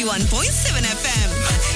91.7 FM.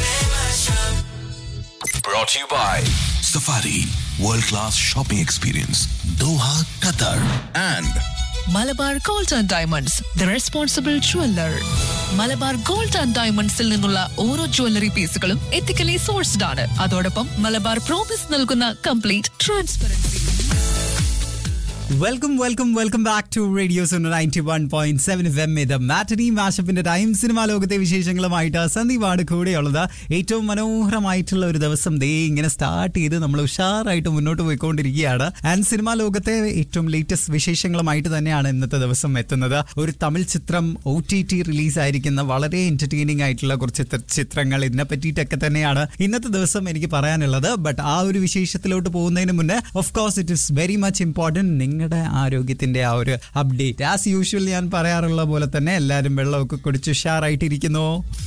Brought to you by Safari World Class Shopping Experience Doha, Qatar and Malabar gold and diamonds the responsible jeweller Malabar gold and ഡയമണ്ട്സിൽ നിന്നുള്ള ഓരോ jewellery പീസുകളും ethically sourced ആണ് അതോടൊപ്പം Malabar promise നൽകുന്ന complete transparency welcome welcome welcome back to radio ninety one point seven F M ഇത് matinee മാഷപ്പിന്റെ time cinema ലോകത്തെ വിശേഷങ്ങളുമായിട്ട് സന്ദീപാണ് കൂടെയുള്ളത് ഏറ്റവും മനോഹരമായിട്ടുള്ള ഒരു ദിവസം ദേ ഇങ്ങനെ സ്റ്റാർട്ട് ചെയ്ത് നമ്മൾ ഉഷാറായിട്ട് മുന്നോട്ട് പോയിക്കൊണ്ടിരിക്കുകയാണ് ആൻഡ് സിനിമാ ലോകത്തെ ഏറ്റവും ലേറ്റസ്റ്റ് വിശേഷങ്ങളുമായിട്ട് തന്നെയാണ് ഇന്നത്തെ ദിവസം എത്തുന്നത് ഒരു തമിഴ് ചിത്രം ഒ ടി ടി റിലീസ് ആയിരിക്കുന്ന വളരെ എന്റർടൈനിങ് ആയിട്ടുള്ള കുറച്ച് ചിത്ര- ചിത്രങ്ങൾ ഇതിനെ പറ്റിയിട്ടൊക്കെ തന്നെയാണ് ഇന്നത്തെ ദിവസം എനിക്ക് പറയാനുള്ളത് ബട്ട് ആ ഒരു വിശേഷത്തിലോട്ട് പോകുന്നതിന് മുന്നേ of course it is very much important നിങ്ങളുടെ ആരോഗ്യത്തിന്റെ ആ ഒരു അപ്ഡേറ്റ് ആസ് യൂഷ്വൽ ഞാൻ പറയാറുള്ള പോലെ തന്നെ എല്ലാവരും വെള്ളമൊക്കെ കുടിച്ച് ഉഷാറായിട്ടിരിക്കുന്നു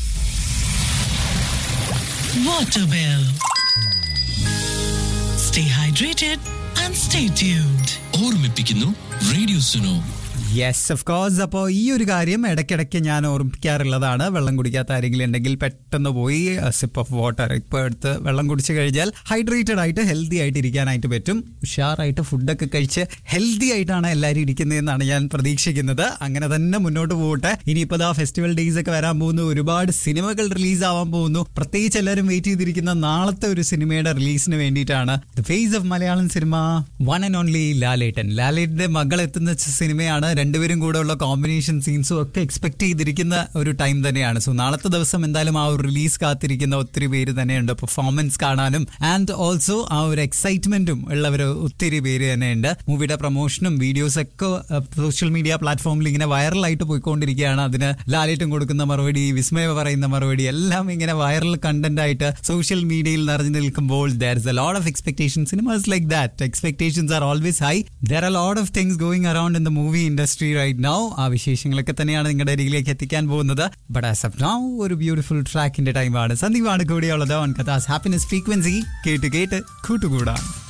Waterwell. Stay hydrated and stay tuned. ഓർമ്മിപ്പിക്കുന്നു radio Suno yes of course അപ്പോൾ ഈ ഒരു കാര്യം ഇടയ്ക്കിടയ്ക്ക് ഞാൻ ഓർമ്മിക്കാറുള്ളതാണ് വെള്ളം കുടിക്കാത്ത ആരെങ്കിലും ഉണ്ടെങ്കിൽ പെട്ടെന്ന് പോയി സിപ്പ് ഓഫ് വാട്ടർ ഇപ്പോൾ എടുത്ത് വെള്ളം കുടിച്ചു കഴിഞ്ഞാൽ ഹൈഡ്രേറ്റഡ് ആയിട്ട് ഹെൽത്തി ആയിട്ട് ഇരിക്കാനായിട്ട് പറ്റും ഉഷാറായിട്ട് ഫുഡൊക്കെ കഴിച്ച് ഹെൽത്തി ആയിട്ടാണ് എല്ലാവരും ഇരിക്കുന്നതെന്നാണ് ഞാൻ പ്രതീക്ഷിക്കുന്നത് അങ്ങനെ തന്നെ മുന്നോട്ട് പോകട്ടെ ഇനിയിപ്പോൾ ദാ ഫെസ്റ്റിവൽ ഡേയ്സ് ഒക്കെ വരാൻ പോകുന്നു ഒരുപാട് സിനിമകൾ റിലീസ് ആവാൻ പോകുന്നു പ്രത്യേകിച്ച് എല്ലാവരും വെയിറ്റ് ചെയ്തിരിക്കുന്ന നാളത്തെ ഒരു സിനിമയുടെ റിലീസിന് വേണ്ടിയിട്ടാണ് the face of Malayalam cinema one and only Lalettan ലാലേട്ടന്റെ മകൾ എത്തുന്ന ച- സിനിമയാണ് രണ്ടുപേരും കൂടെ ഉള്ള കോമ്പിനേഷൻ സീൻസും ഒക്കെ എക്സ്പെക്ട് ചെയ്തിരിക്കുന്ന ഒരു ടൈം തന്നെയാണ് സോ നാളത്തെ ദിവസം എന്തായാലും ആ ഒരു റിലീസ് കാത്തിരിക്കുന്ന ഒത്തിരി പേര് തന്നെയുണ്ട് പെർഫോമൻസ് കാണാനും ആൻഡ് ഓൾസോ ആ ഒരു എക്സൈറ്റ്മെന്റും ഉള്ളവർ ഒത്തിരി പേര് തന്നെയുണ്ട് മൂവിയുടെ പ്രൊമോഷനും വീഡിയോസ് ഒക്കെ സോഷ്യൽ മീഡിയ പ്ലാറ്റ്ഫോമിൽ ഇങ്ങനെ വൈറലായിട്ട് പോയിക്കൊണ്ടിരിക്കുകയാണ് അതിന് ലാലേട്ടൻ കൊടുക്കുന്ന മറുപടി വിസ്മയ പറയുന്ന മറുപടി എല്ലാം ഇങ്ങനെ വൈറൽ കണ്ടന്റ് ആയിട്ട് സോഷ്യൽ മീഡിയയിൽ നിറഞ്ഞു നിൽക്കുമ്പോൾ there is a lot of expectation cinemas like that expectations are always high there are lot of things going around in the movie industry right now ആ വിശേഷങ്ങളൊക്കെ തന്നെയാണ് നിങ്ങളുടെ അരികിലേക്ക് എത്തിക്കാൻ പോകുന്നത് ബട്ട് ആസ് ഓഫ് നൗ ഒരു ബ്യൂട്ടിഫുൾ ട്രാക്കിന്റെ ടൈമാണ് സന്ദീപാണ് കൂടിയുള്ളത് ഓൺ കഥാസ് ഹാപ്പിനെസ് ഫ്രീക്വൻസി കേട്ട് കേട്ട് കൂട്ടുകൂടാം